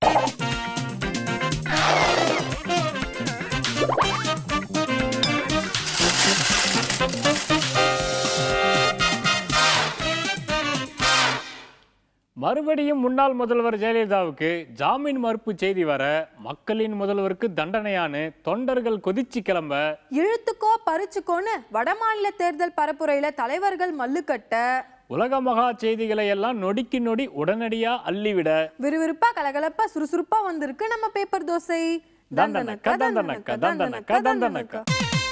மறுபடியும் முன்னாள் முதல்வர் ஜெயலலிதாவுக்கு ஜாமீன் மறுப்பு செய்தி வர மக்களின் முதல்வருக்கு தண்டனையான்னு தொண்டர்கள் கொதிச்சு கிளம்ப இழுத்துக்கோ பறிச்சுக்கோன்னு வடமாநில தேர்தல் பரப்புரையில தலைவர்கள் மல்லுக்கட்ட உலக மகா செய்திகளை எல்லாம் நொடிக்கு நொடி உடனடியா அள்ளிவிட விறுவிறுப்பா கலகலப்பா சுறுசுறுப்பா வந்திருக்கு நம்ம பேப்பர் தோசை தந்தனக்க, தந்தனக்க, தந்தனக்க, தந்தனக்க.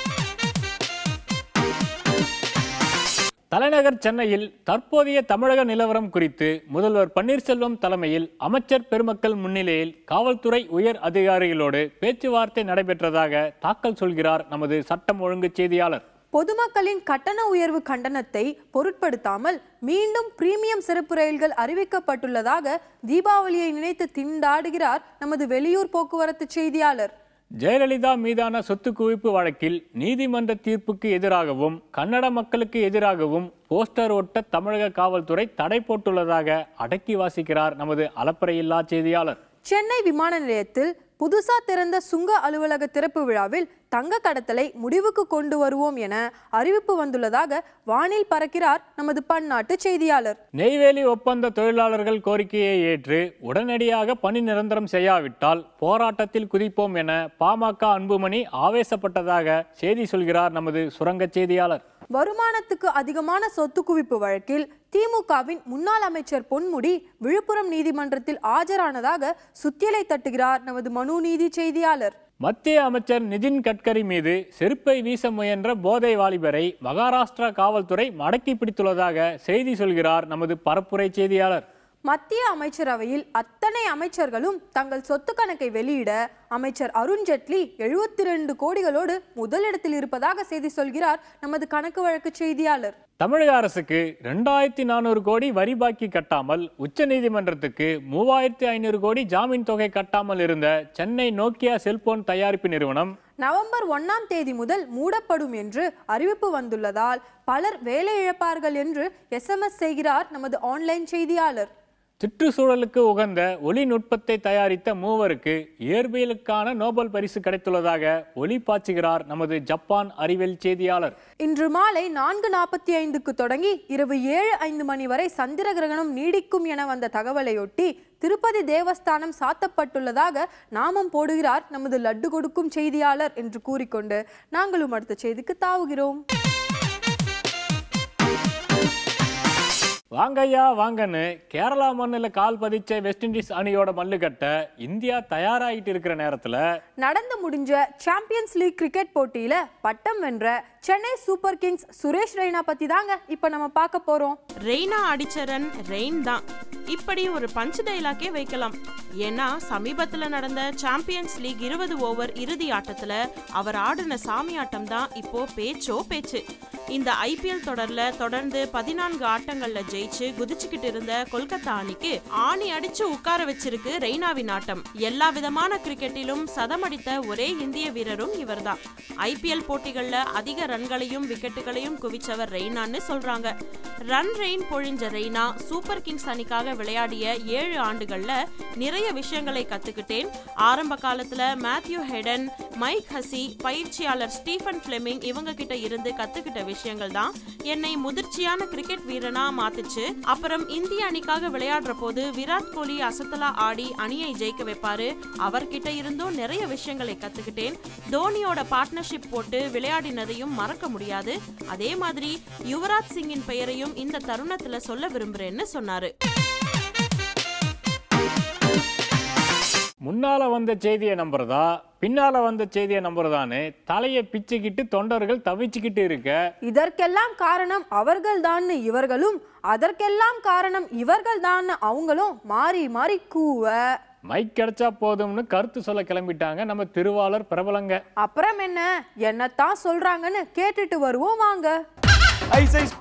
தலைநகர் சென்னையில் தற்போதைய தமிழக நிலவரம் குறித்து முதல்வர் பன்னீர்செல்வம் தலைமையில் அமைச்சர் பெருமக்கள் முன்னிலையில் காவல்துறை உயர் அதிகாரிகளோடு பேச்சுவார்த்தை நடைபெற்றதாக தாக்கல் சொல்கிறார் நமது சட்டம் ஒழுங்கு செய்தியாளர் பொதுமக்களின் கட்டண உயர்வு கண்டனத்தை பொருட்படுத்தாமல் மீண்டும் பிரீமியம் சிறப்பு ரயில்கள் அறிவிக்கப்பட்டுள்ளதாக தீபாவளியை நினைத்து திண்டாடுகிறார் நமது வெளியூர் போக்குவரத்து செய்தியாளர் ஜெயலலிதா மீதான சொத்து குவிப்பு வழக்கில் நீதிமன்ற தீர்ப்புக்கு எதிராகவும் கன்னட மக்களுக்கு எதிராகவும் போஸ்டர் ஒட்ட தமிழக காவல்துறை தடை போட்டுள்ளதாக அடக்கி வாசிக்கிறார் நமது அலப்பறையில்லா செய்தியாளர் சென்னை விமான நிலையத்தில் புதுசா திறந்த சுங்க அலுவலக திறப்பு விழாவில் தங்க கடத்தலை முடிவுக்கு கொண்டு வருவோம் என அறிவிப்பு வந்துள்ளதாக வானில் பறக்கிறார் நமது பன்னாட்டு செய்தியாளர் நெய்வேலி ஒப்பந்த தொழிலாளர்கள் கோரிக்கையை ஏற்று உடனடியாக பணி நிரந்தரம் செய்யாவிட்டால் போராட்டத்தில் குதிப்போம் என பாமக அன்புமணி ஆவேசப்பட்டதாக செய்தி சொல்கிறார் நமது சுரங்க செய்தியாளர் வருமானத்துக்கு அதிகமான சொத்து குவிப்பு வழக்கில் திமுகவின் முன்னாள் அமைச்சர் பொன்முடி விழுப்புரம் நீதிமன்றத்தில் ஆஜரானதாக சுத்தியலை தட்டுகிறார் நமது மனு நீதி செய்தியாளர் மத்திய அமைச்சர் நிதின் கட்கரி மீது செருப்பை வீச முயன்ற போதை வாலிபரை மகாராஷ்டிரா காவல்துறை மடக்கி பிடித்துள்ளதாக செய்தி சொல்கிறார் நமது பரப்புரை செய்தியாளர் மத்திய அமைச்சரவையில் அத்தனை அமைச்சர்களும் தங்கள் சொத்து கணக்கை வெளியிட அமைச்சர் அருண் ஜெட்லி எழுபத்தி ரெண்டு கோடிகளோடு முதலிடத்தில் இருப்பதாக செய்தி சொல்கிறார் நமது கணக்கு வழக்கு செய்தியாளர் தமிழக அரசுக்கு ரெண்டாயிரத்தி நானூறு கோடி வரி பாக்கி கட்டாமல் உச்சநீதிமன்றத்துக்கு மூவாயிரத்தி ஐநூறு கோடி ஜாமீன் தொகை கட்டாமல் இருந்த சென்னை நோக்கியா செல்போன் தயாரிப்பு நிறுவனம் நவம்பர் ஒன்னாம் தேதி முதல் மூடப்படும் என்று அறிவிப்பு வந்துள்ளதால் பலர் வேலை இழப்பார்கள் என்று எஸ்எம்எஸ் செய்கிறார் நமது ஆன்லைன் செய்தியாளர் சுற்றுச்சூழலுக்கு உகந்த ஒளிநுட்பத்தை தயாரித்த மூவருக்கு இயற்பியலுக்கான நோபல் பரிசு கிடைத்துள்ளதாக ஒளி பாய்ச்சுகிறார் நமது ஜப்பான் அறிவியல் செய்தியாளர் இன்று மாலை நான்கு நாற்பத்தி ஐந்துக்கு தொடங்கி இரவு ஏழு ஐந்து மணி வரை சந்திர கிரகணம் நீடிக்கும் என வந்த தகவலையொட்டி திருப்பதி தேவஸ்தானம் சாத்தப்பட்டுள்ளதாக நாமம் போடுகிறார் நமது லட்டு கொடுக்கும் செய்தியாளர் என்று கூறிக்கொண்டு நாங்களும் அடுத்த செய்திக்கு தாவுகிறோம் வாங்கய்யா வாங்கன்னு கேரளா மண்ணில் கால் பதிச்ச வெஸ்ட் இண்டீஸ் அணியோட மல்லு கட்ட இந்தியா தயாராகிட்டு இருக்கிற நேரத்துல நடந்து முடிஞ்ச சாம்பியன்ஸ் லீக் கிரிக்கெட் போட்டியில பட்டம் வென்ற சென்னை சூப்பர் கிங்ஸ் சுரேஷ் ரெய்னா பத்தி தாங்க இப்ப நம்ம பார்க்க போறோம் ரெய்னா அடிச்ச ரன் ரெயின் தான் இப்படி ஒரு பஞ்ச் டைலாக்கே வைக்கலாம் ஏன்னா சமீபத்துல நடந்த சாம்பியன்ஸ் லீக் இருபது ஓவர் இறுதி ஆட்டத்துல அவர் ஆடின சாமி ஆட்டம் தான் இப்போ பேச்சோ பேச்சு இந்த ஐபிஎல் தொடர்ல தொடர்ந்து பதினான்கு ஆட்டங்கள்ல ஜெயிச்சு குதிச்சுக்கிட்டு இருந்த கொல்கத்தா அணிக்கு ஆணி அடிச்சு உட்கார வச்சிருக்கு ரெய்னாவின் ஆட்டம் எல்லா விதமான கிரிக்கெட்டிலும் சதமடித்த ஒரே இந்திய வீரரும் இவர்தான் ஐபிஎல் போட்டிகள்ல அதிக ரன்களையும் விக்கெட்டுகளையும் குவிச்சவர் ரெய்னான்னு சொல்றாங்க ரன் ரெயின் பொழிஞ்ச ரெய்னா சூப்பர் கிங்ஸ் அணிக்காக விளையாடிய ஏழு ஆண்டுகள்ல நிறைய விஷயங்களை கத்துக்கிட்டேன் ஆரம்ப காலத்துல மேத்யூ ஹெடன் மைக் ஹசி பயிற்சியாளர் ஸ்டீஃபன் பிளெமிங் இவங்க கிட்ட இருந்து கத்துக்கிட்ட விஷயங்கள் தான் என்னை முதிர்ச்சியான கிரிக்கெட் வீரனா மாத்துச்சு அப்புறம் இந்திய அணிக்காக விளையாடுற போது விராட் கோலி அசத்தலா ஆடி அணியை ஜெயிக்க வைப்பாரு அவர்கிட்ட இருந்தும் நிறைய விஷயங்களை கத்துக்கிட்டேன் தோனியோட பார்ட்னர்ஷிப் போட்டு விளையாடினதையும் மறக்க முடியாது அதே மாதிரி யுவராஜ் சிங்கின் பெயரையும் இந்த தருணத்துல சொல்ல விரும்புறேன்னு சொன்னாரு முன்னால வந்த செய்தியை நம்புறதா பின்னால வந்த செய்தியை நம்புறதான்னு தலையை பிச்சுக்கிட்டு தொண்டர்கள் தவிச்சுக்கிட்டு இருக்க இதற்கெல்லாம் காரணம் அவர்கள்தான்னு இவர்களும் அதற்கெல்லாம் காரணம் இவர்கள்தான்னு அவங்களும் மாறி மாறி கூவ மைக் கிடைச்சா போதும்னு கருத்து சொல்ல கிளம்பிட்டாங்க நம்ம திருவாளர் பிரபலங்க அப்புறம் என்ன என்னத்தான் சொல்றாங்கன்னு கேட்டுட்டு வருவோம் வாங்க ஐஸ் ஐஸ்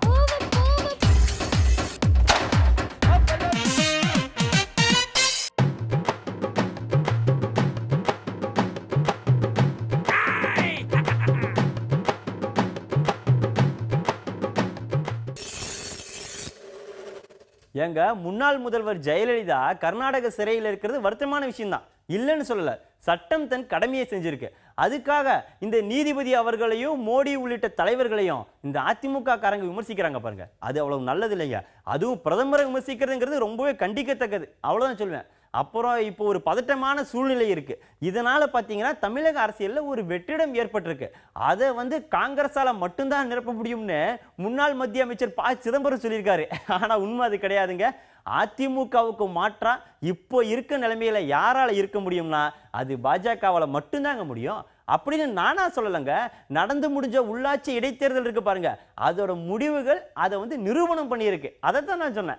ஏங்க முன்னாள் முதல்வர் ஜெயலலிதா கர்நாடக சிறையில் இருக்கிறது வருத்தமான விஷயம்தான் இல்லைன்னு சொல்லல சட்டம் தன் கடமையை செஞ்சிருக்கு அதுக்காக இந்த நீதிபதி அவர்களையும் மோடி உள்ளிட்ட தலைவர்களையும் இந்த அதிமுக காரங்க விமர்சிக்கிறாங்க பாருங்க அது அவ்வளவு நல்லது இல்லைங்க அதுவும் பிரதமரை விமர்சிக்கிறதுங்கிறது ரொம்பவே கண்டிக்கத்தக்கது அவ்வளவுதான் சொல்லுவேன் அப்புறம் இப்போ ஒரு பதட்டமான சூழ்நிலை இருக்கு இதனால பார்த்தீங்கன்னா தமிழக அரசியல்ல ஒரு வெற்றிடம் ஏற்பட்டிருக்கு அதை வந்து காங்கிரஸால மட்டும்தான் நிரப்ப முடியும்னு முன்னாள் மத்திய அமைச்சர் ப சிதம்பரம் சொல்லியிருக்காரு ஆனா உண்மை அது கிடையாதுங்க அதிமுகவுக்கு மாற்றா இப்போ இருக்க நிலைமையில யாரால இருக்க முடியும்னா அது பாஜகவால மட்டும்தாங்க முடியும் அப்படின்னு நானா சொல்லலைங்க நடந்து முடிஞ்ச உள்ளாட்சி இடைத்தேர்தல் இருக்கு பாருங்க அதோட முடிவுகள் அதை வந்து நிரூபணம் பண்ணியிருக்கு அதை தான் நான் சொன்னேன்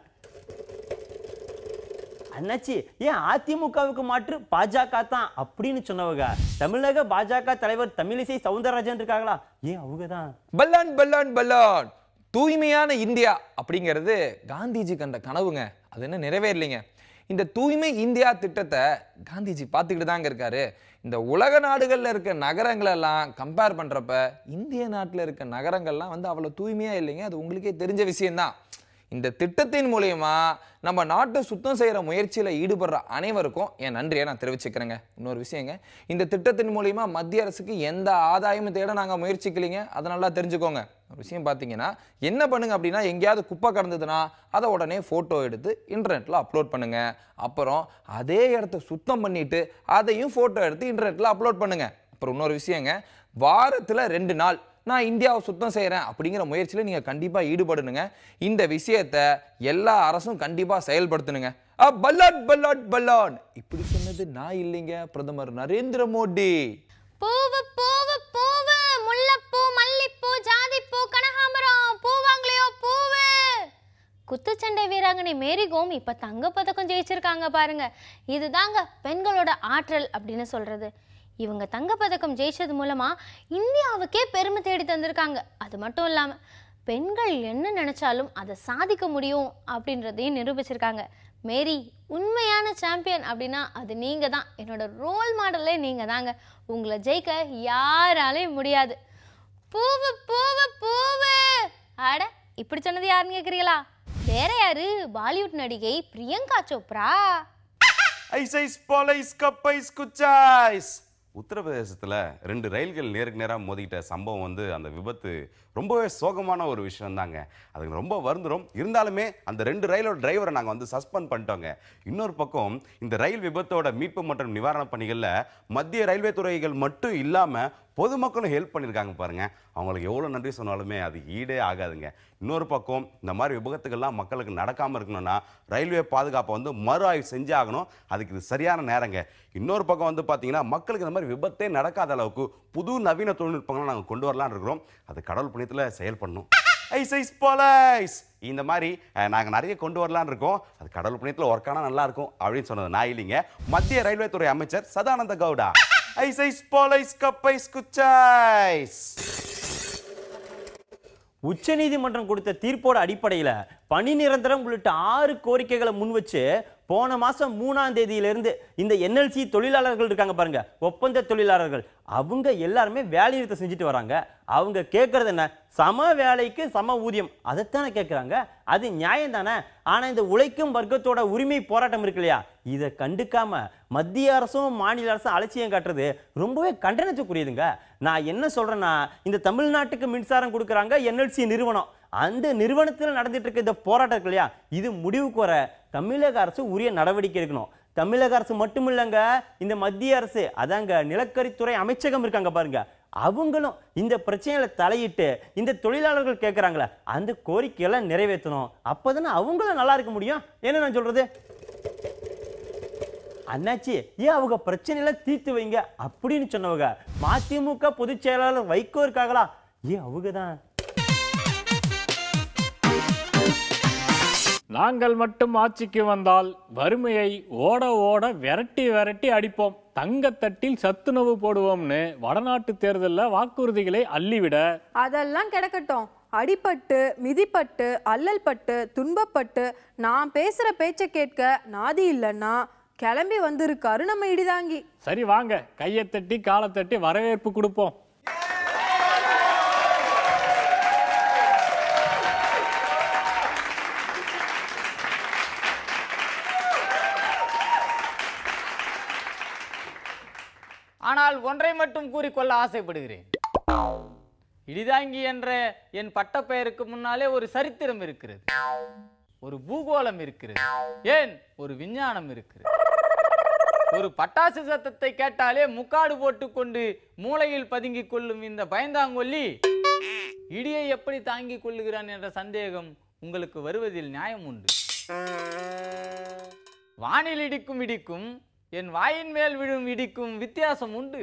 அண்ணாச்சி ஏன் அதிமுகவுக்கு மாற்று பாஜக தான் அப்படின்னு சொன்னவங்க தமிழக பாஜக தலைவர் தமிழிசை சவுந்தரராஜன் இருக்காங்களா ஏன் அவங்க தான் பல்லான் பல்லான் பல்லான் தூய்மையான இந்தியா அப்படிங்கிறது காந்திஜி கண்ட கனவுங்க அது என்ன நிறைவேறலைங்க இந்த தூய்மை இந்தியா திட்டத்தை காந்திஜி பார்த்துக்கிட்டு தாங்க இருக்காரு இந்த உலக நாடுகளில் இருக்க நகரங்களெல்லாம் கம்பேர் பண்ணுறப்ப இந்திய நாட்டில் இருக்க நகரங்கள்லாம் வந்து அவ்வளோ தூய்மையாக இல்லைங்க அது உங்களுக்கே தெரிஞ்ச விஷயம்தான் இந்த திட்டத்தின் மூலயமா நம்ம நாட்டை சுத்தம் செய்கிற முயற்சியில் ஈடுபடுற அனைவருக்கும் என் நன்றியை நான் தெரிவிச்சுக்கிறேங்க இன்னொரு விஷயங்க இந்த திட்டத்தின் மூலயமா மத்திய அரசுக்கு எந்த ஆதாயமும் தேட நாங்கள் முயற்சிக்கலைங்க அதை நல்லா தெரிஞ்சுக்கோங்க ஒரு விஷயம் பார்த்தீங்கன்னா என்ன பண்ணுங்க அப்படின்னா எங்கேயாவது குப்பை கடந்ததுன்னா அதை உடனே ஃபோட்டோ எடுத்து இன்டர்நெட்டில் அப்லோட் பண்ணுங்க அப்புறம் அதே இடத்த சுத்தம் பண்ணிட்டு அதையும் ஃபோட்டோ எடுத்து இன்டர்நெட்டில் அப்லோட் பண்ணுங்க அப்புறம் இன்னொரு விஷயங்க வாரத்தில் ரெண்டு நாள் நான் இந்தியாவை சுத்தம் செய்கிறேன் அப்படிங்கிற முயற்சியில் நீங்கள் கண்டிப்பாக ஈடுபடணுங்க இந்த விஷயத்தை எல்லா அரசும் கண்டிப்பாக செயல்படுத்தணுங்க அ, பல்லாட் பல்லாட் பல்லான் இப்படி சொன்னது நான் இல்லைங்க பிரதமர் நரேந்திர மோடி பூவு பூவு பூவு முல்லைப்பூ மல்லிப்பூ ஜாதிப்பூ கனகாம்பரம் பூவாங்களையோ பூவு குத்துச்சண்டை வீராங்கனை மேரி கோம் இப்ப தங்க பதக்கம் ஜெயிச்சிருக்காங்க பாருங்க இதுதாங்க பெண்களோட ஆற்றல் அப்படின்னு சொல்றது இவங்க தங்கப்பதக்கம் ஜெயிச்சது மூலமா இந்தியாவுக்கே பெருமை தேடி தந்திருக்காங்க அது மட்டும் இல்லாம பெண்கள் என்ன நினைச்சாலும் அதை சாதிக்க முடியும் அப்படின்றதையும் நிரூபிச்சிருக்காங்க மேரி உண்மையான சாம்பியன் அப்படின்னா அது நீங்க தான் என்னோட ரோல் மாடலே நீங்க தாங்க உங்களை ஜெயிக்க யாராலையும் முடியாது பூவு பூவு பூவு அட இப்படி சொன்னது யாருன்னு கேக்குறீங்களா வேற யாரு பாலிவுட் நடிகை பிரியங்கா சோப்ரா ஐஸ் ஐஸ் பாலைஸ் கப்பைஸ் குச்சாய்ஸ் உத்தரப்பிரதேசத்தில் ரெண்டு ரயில்கள் நேருக்கு நேராக மோதிக்கிட்ட சம்பவம் வந்து அந்த விபத்து ரொம்பவே சோகமான ஒரு விஷயம் தாங்க அதுக்கு ரொம்ப வருந்துரும் இருந்தாலுமே அந்த ரெண்டு ரயிலோட டிரைவரை நாங்கள் வந்து சஸ்பெண்ட் பண்ணிட்டோங்க இன்னொரு பக்கம் இந்த ரயில் விபத்தோட மீட்பு மற்றும் நிவாரணப் பணிகளில் மத்திய ரயில்வே துறைகள் மட்டும் இல்லாமல் பொதுமக்களும் ஹெல்ப் பண்ணியிருக்காங்க பாருங்க அவங்களுக்கு எவ்வளோ நன்றி சொன்னாலுமே அது ஈடே ஆகாதுங்க இன்னொரு பக்கம் இந்த மாதிரி விபத்துகள்லாம் மக்களுக்கு நடக்காமல் இருக்கணும்னா ரயில்வே பாதுகாப்பை வந்து மறு ஆய்வு செஞ்சே ஆகணும் அதுக்கு இது சரியான நேரங்க இன்னொரு பக்கம் வந்து பார்த்தீங்கன்னா மக்களுக்கு இந்த மாதிரி விபத்தே நடக்காத அளவுக்கு புது நவீன தொழில்நுட்பங்களை நாங்கள் கொண்டு வரலாம்னு இருக்கிறோம் அது கடவுள் புண்ணியத்தில் செயல்படணும் ஐஸ் ஐஸ் பாலைஸ் இந்த மாதிரி நாங்கள் நிறைய கொண்டு வரலாம்னு இருக்கோம் அது கடவுள் புண்ணியத்தில் ஒர்க் ஆனால் நல்லா இருக்கும் அப்படின்னு சொன்னது நான் இல்லைங்க மத்திய ரயில்வே துறை அமைச்சர் சதானந்த கவுடா ஐஸ் ஐஸ் பாலைஸ் கப்பைஸ் குச்சாய்ஸ் உச்சநீதிமன்றம் கொடுத்த தீர்ப்போட அடிப்படையில் பணி நிரந்தரம் உள்ளிட்ட ஆறு கோரிக்கைகளை முன் வச்சு போன மாசம் மூணாம் தேதியிலிருந்து இந்த என்எல்சி தொழிலாளர்கள் இருக்காங்க பாருங்க ஒப்பந்த தொழிலாளர்கள் அவங்க எல்லாருமே வேலை நிறுத்தம் செஞ்சுட்டு வராங்க அவங்க கேட்கறது என்ன சம வேலைக்கு சம ஊதியம் அதைத்தானே கேட்குறாங்க அது நியாயம் தானே ஆனால் இந்த உழைக்கும் வர்க்கத்தோட உரிமை போராட்டம் இருக்கு இல்லையா இதை கண்டுக்காம மத்திய அரசும் மாநில அரசும் அலட்சியம் காட்டுறது ரொம்பவே கண்டனத்துக்குரியதுங்க நான் என்ன சொல்றேன்னா இந்த தமிழ்நாட்டுக்கு மின்சாரம் கொடுக்குறாங்க என்எல்சி நிறுவனம் அந்த நிறுவனத்தில் நடந்துட்டு இருக்க இந்த போராட்டம் இருக்கு இல்லையா இது முடிவுக்கு வர தமிழக அரசு உரிய நடவடிக்கை எடுக்கணும் தமிழக அரசு மட்டும் இல்லைங்க இந்த மத்திய அரசு அதாங்க நிலக்கரித்துறை அமைச்சகம் இருக்காங்க பாருங்க அவங்களும் இந்த பிரச்சனையில தலையிட்டு இந்த தொழிலாளர்கள் கேட்குறாங்களே அந்த கோரிக்கையெல்லாம் நிறைவேற்றணும் அப்போதானே அவங்களும் நல்லா இருக்க முடியும் என்ன நான் சொல்றது அண்ணாச்சி ஏன் அவங்க பிரச்சனையெல்லாம் தீர்த்து வைங்க அப்படின்னு சொன்னவங்க மதிமுக பொதுச் செயலாளர் வைகோ இருக்காங்களா ஏன் அவங்க தான் நாங்கள் மட்டும் ஆட்சிக்கு வந்தால் வறுமையை ஓட ஓட விரட்டி விரட்டி அடிப்போம் தங்கத்தட்டில் சத்துணவு போடுவோம்னு வடநாட்டு தேர்தலில் வாக்குறுதிகளை அள்ளிவிட அதெல்லாம் கிடக்கட்டும் அடிபட்டு மிதிப்பட்டு அல்லல் பட்டு துன்பப்பட்டு நான் பேசுற பேச்சை கேட்க நாதி இல்லைன்னா கிளம்பி வந்திருக்காரு நம்ம இடிதாங்கி சரி வாங்க கையை தட்டி காலை தட்டி வரவேற்பு கொடுப்போம் ஆனால் ஒன்றை மட்டும் கூறிக்கொள்ள ஆசைப்படுகிறேன் இடிதாங்கி என்ற என் பட்டப்பெயருக்கு முன்னாலே ஒரு சரித்திரம் இருக்கிறது ஒரு பூகோளம் இருக்கிறது ஏன் ஒரு விஞ்ஞானம் இருக்கிறது ஒரு பட்டாசு சத்தத்தை கேட்டாலே முக்காடு போட்டுக்கொண்டு மூளையில் பதுங்கிக் கொள்ளும் இந்த பயந்தாங்கொல்லி இடியை எப்படி தாங்கிக் கொள்ளுகிறான் என்ற சந்தேகம் உங்களுக்கு வருவதில் நியாயம் உண்டு வானில் இடிக்கும் இடிக்கும் என் வாயின் மேல் விழும் இடிக்கும் வித்தியாசம் உண்டு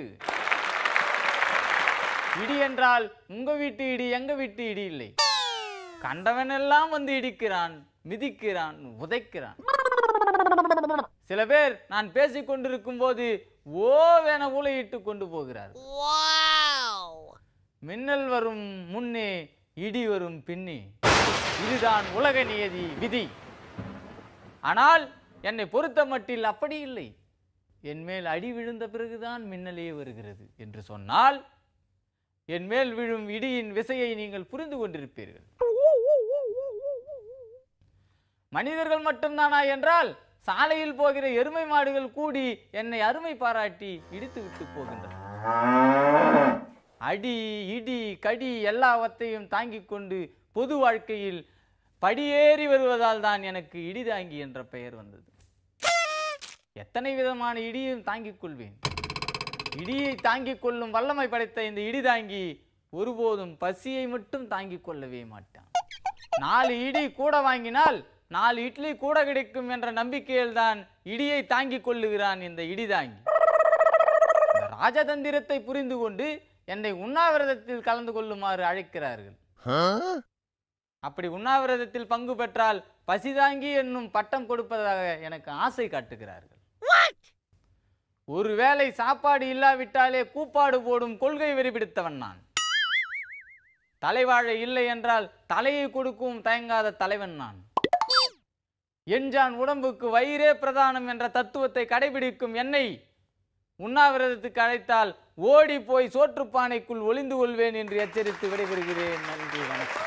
இடி என்றால் உங்க வீட்டு இடி எங்க வீட்டு இடி இல்லை கண்டவனெல்லாம் வந்து இடிக்கிறான் மிதிக்கிறான் உதைக்கிறான் சில பேர் நான் பேசிக் கொண்டிருக்கும் போது ஓவென ஊளையிட்டு கொண்டு போகிறார் மின்னல் வரும் முன்னே இடி வரும் பின்னே இதுதான் உலக நியதி விதி ஆனால் என்னை பொறுத்த மட்டில் அப்படி இல்லை என் மேல் அடி விழுந்த பிறகுதான் மின்னலே வருகிறது என்று சொன்னால் என் மேல் விழும் இடியின் விசையை நீங்கள் புரிந்து கொண்டிருப்பீர்கள் மனிதர்கள் மட்டும்தானா என்றால் சாலையில் போகிற எருமை மாடுகள் கூடி என்னை அருமை பாராட்டி இடித்து விட்டு போகின்றன அடி இடி கடி எல்லாவற்றையும் தாங்கிக் கொண்டு பொது வாழ்க்கையில் படியேறி வருவதால் தான் எனக்கு இடிதாங்கி என்ற பெயர் வந்தது எத்தனை விதமான இடியையும் தாங்கிக் கொள்வேன் இடியை தாங்கிக் கொள்ளும் வல்லமை படைத்த இந்த இடிதாங்கி ஒருபோதும் பசியை மட்டும் தாங்கிக் கொள்ளவே மாட்டான் நாலு இடி கூட வாங்கினால் நாலு இட்லி கூட கிடைக்கும் என்ற நம்பிக்கையில் தான் இடியை தாங்கிக் கொள்ளுகிறான் இந்த இடிதாங்கி இந்த ராஜதந்திரத்தை புரிந்து கொண்டு என்னை உண்ணாவிரதத்தில் கலந்து கொள்ளுமாறு அழைக்கிறார்கள் அப்படி உண்ணாவிரதத்தில் பங்கு பெற்றால் பசிதாங்கி என்னும் பட்டம் கொடுப்பதாக எனக்கு ஆசை காட்டுகிறார்கள் ஒருவேளை சாப்பாடு இல்லாவிட்டாலே கூப்பாடு போடும் கொள்கை வெறி பிடித்தவன் நான் தலைவாழை இல்லை என்றால் தலையை கொடுக்கும் தயங்காத தலைவன் நான் என்ஜான் உடம்புக்கு வயிறே பிரதானம் என்ற தத்துவத்தை கடைபிடிக்கும் என்னை உண்ணாவிரதத்துக்கு அழைத்தால் ஓடி போய் சோற்றுப்பானைக்குள் ஒளிந்து கொள்வேன் என்று எச்சரித்து விடைபெறுகிறேன் நன்றி வணக்கம்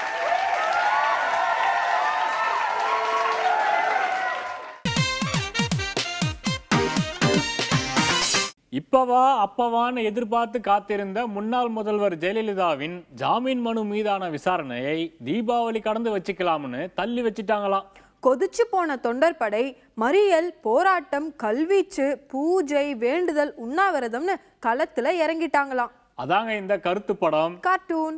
இப்பவா அப்பவான்னு எதிர்பார்த்து காத்திருந்த முன்னாள் முதல்வர் ஜெயலலிதாவின் ஜாமீன் மனு மீதான விசாரணையை தீபாவளி கடந்து வச்சுக்கலாம்னு தள்ளி வச்சிட்டாங்களாம் கொதிச்சு போன தொண்டர் படை மறியல் போராட்டம் கல்வீச்சு பூஜை வேண்டுதல் உண்ணாவிரதம்னு களத்துல இறங்கிட்டாங்களாம் அதாங்க இந்த கருத்து படம் கார்ட்டூன்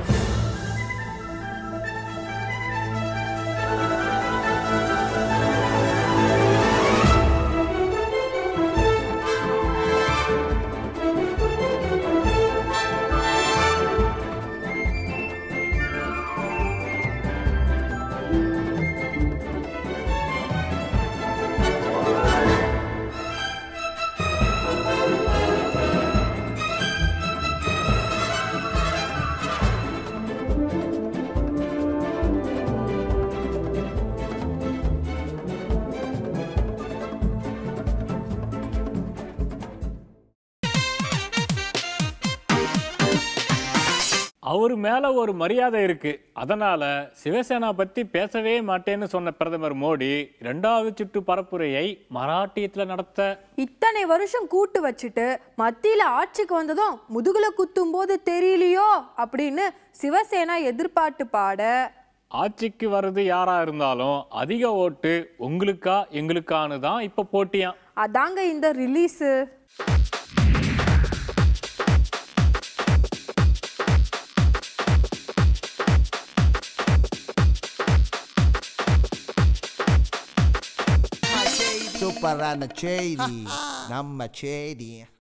அவர் மேல ஒரு மரியாதை இருக்கு அதனால சிவசேனா பத்தி பேசவே மாட்டேன்னு சொன்ன பிரதமர் மோடி இரண்டாவது சுற்று பரப்புரையை மராட்டியத்துல நடத்த இத்தனை வருஷம் கூட்டு வச்சுட்டு மத்தியில ஆட்சிக்கு வந்ததும் முதுகுல குத்தும் போது தெரியலையோ அப்படின்னு சிவசேனா எதிர்பார்த்து பாட ஆட்சிக்கு வர்றது யாரா இருந்தாலும் அதிக ஓட்டு உங்களுக்கா எங்களுக்கானு தான் இப்ப போட்டியாம் அதாங்க இந்த ரிலீஸு சூப்பரான செய்தி நம்ம செய்தி